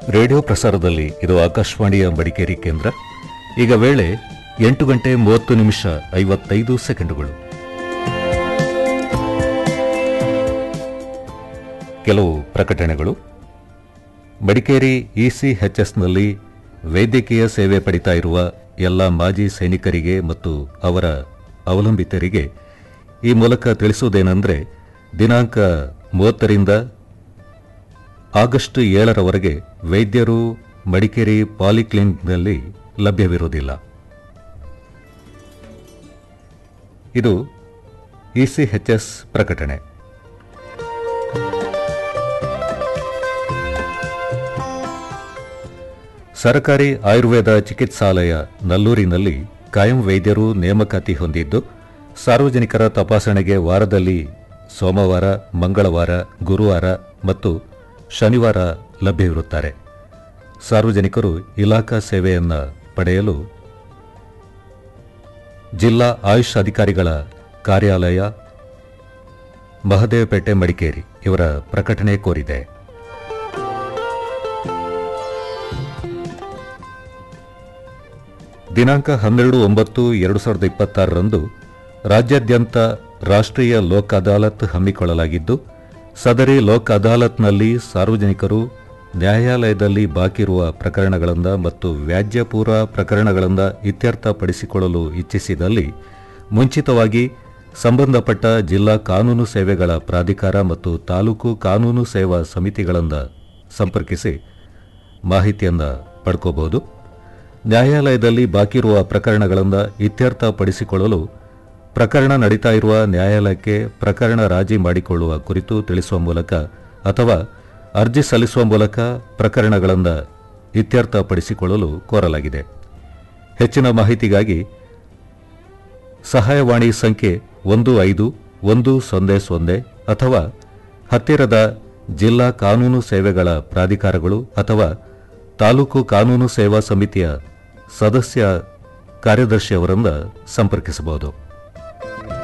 radio ಪ್ರಸಾರದಲ್ಲಿ ಇದು ಆಕಾಶವಾಣಿಯ ಮಡಿಕೇರಿ ಕೇಂದ್ರ ಈಗ ವೇಳೆ ಎಂಟು ಗಂಟೆ ಮೂವತ್ತು ನಿಮಿಷ ಐವತ್ತೈದು ಸೆಕೆಂಡುಗಳು ಕೆಲವು ಪ್ರಕಟಣೆಗಳು ಮಡಿಕೇರಿ ಇಸಿಎಚ್ಎಸ್ನಲ್ಲಿ ವೈದ್ಯಕೀಯ ಸೇವೆ ಪಡಿತಾ ಇರುವ ಎಲ್ಲ ಮಾಜಿ ಸೈನಿಕರಿಗೆ ಮತ್ತು ಅವರ ಅವಲಂಬಿತರಿಗೆ ಈ ಮೂಲಕ ತಿಳಿಸುವುದೇನೆಂದರೆ ದಿನಾಂಕ ಮೂವತ್ತರಿಂದ ಆಗಸ್ಟ್ ಏಳರವರೆಗೆ ವೈದ್ಯರು ಮಡಿಕೇರಿ ಪಾಲಿಕ್ಲಿನಿಕ್ನಲ್ಲಿ ಲಭ್ಯವಿರುವುದಿಲ್ಲ ಇದು ಇಸಿಎಚ್ಎಸ್ ಪ್ರಕಟಣೆ ಸರಕಾರಿ ಆಯುರ್ವೇದ ಚಿಕಿತ್ಸಾಲಯ ನಲ್ಲೂರಿನಲ್ಲಿ ಕಾಯಂ ವೈದ್ಯರು ನೇಮಕಾತಿ ಹೊಂದಿದ್ದು ಸಾರ್ವಜನಿಕರ ತಪಾಸಣೆಗೆ ವಾರದಲ್ಲಿ ಸೋಮವಾರ ಮಂಗಳವಾರ ಗುರುವಾರ ಮತ್ತು ಶನಿವಾರ ಲಭ್ಯವಿರುತ್ತಾರೆ ಸಾರ್ವಜನಿಕರು ಇಲಾಖಾ ಸೇವೆಯನ್ನು ಪಡೆಯಲು ಜಿಲ್ಲಾ ಆಯುಷ್ ಅಧಿಕಾರಿಗಳ ಕಾರ್ಯಾಲಯ ಮಹದೇವಪೇಟೆ ಮಡಿಕೇರಿ ಇವರ ಪ್ರಕಟಣೆ ಕೋರಿದೆ ದಿನಾಂಕ ಹನ್ನೆರಡು ಒಂಬತ್ತು ಎರಡು ಸಾವಿರದ ಇಪ್ಪತ್ತಾರರಂದು ರಾಜ್ಯಾದ್ಯಂತ ರಾಷ್ಟ್ರೀಯ ಲೋಕ್ ಅದಾಲತ್ ಹಮ್ಮಿಕೊಳ್ಳಲಾಗಿದ್ದು ಸದರಿ ಲೋಕ್ ಅದಾಲತ್ನಲ್ಲಿ ಸಾರ್ವಜನಿಕರು ನ್ಯಾಯಾಲಯದಲ್ಲಿ ಬಾಕಿ ಇರುವ ಪ್ರಕರಣಗಳಿಂದ ಮತ್ತು ವ್ಯಾಜ್ಯಪೂರ್ವ ಪ್ರಕರಣಗಳಿಂದ ಇತ್ಯರ್ಥಪಡಿಸಿಕೊಳ್ಳಲು ಇಚ್ಛಿಸಿದಲ್ಲಿ ಮುಂಚಿತವಾಗಿ ಸಂಬಂಧಪಟ್ಟ ಜಿಲ್ಲಾ ಕಾನೂನು ಸೇವೆಗಳ ಪ್ರಾಧಿಕಾರ ಮತ್ತು ತಾಲೂಕು ಕಾನೂನು ಸೇವಾ ಸಮಿತಿಗಳಿಂದ ಸಂಪರ್ಕಿಸಿ ಮಾಹಿತಿಯನ್ನು ಪಡ್ಕೋಬಹುದು ನ್ಯಾಯಾಲಯದಲ್ಲಿ ಬಾಕಿ ಇರುವ ಪ್ರಕರಣಗಳಿಂದ ಇತ್ಯರ್ಥಪಡಿಸಿಕೊಳ್ಳಲು ಪ್ರಕರಣ ನಡೀತಾ ಇರುವ ನ್ಯಾಯಾಲಯಕ್ಕೆ ಪ್ರಕರಣ ರಾಜಿ ಮಾಡಿಕೊಳ್ಳುವ ಕುರಿತು ತಿಳಿಸುವ ಮೂಲಕ ಅಥವಾ ಅರ್ಜಿ ಸಲ್ಲಿಸುವ ಮೂಲಕ ಪ್ರಕರಣಗಳಿಂದ ಇತ್ಯರ್ಥಪಡಿಸಿಕೊಳ್ಳಲು ಕೋರಲಾಗಿದೆ ಹೆಚ್ಚಿನ ಮಾಹಿತಿಗಾಗಿ ಸಹಾಯವಾಣಿ ಸಂಖ್ಯೆ ಒಂದು ಐದು ಒಂದು ಸೊನ್ನೆ ಸೊನ್ನೆ ಅಥವಾ ಹತ್ತಿರದ ಜಿಲ್ಲಾ ಕಾನೂನು ಸೇವೆಗಳ ಪ್ರಾಧಿಕಾರಗಳು ಅಥವಾ ತಾಲೂಕು ಕಾನೂನು ಸೇವಾ ಸಮಿತಿಯ ಸದಸ್ಯ ಕಾರ್ಯದರ್ಶಿಯವರನ್ನು ಸಂಪರ್ಕಿಸಬಹುದು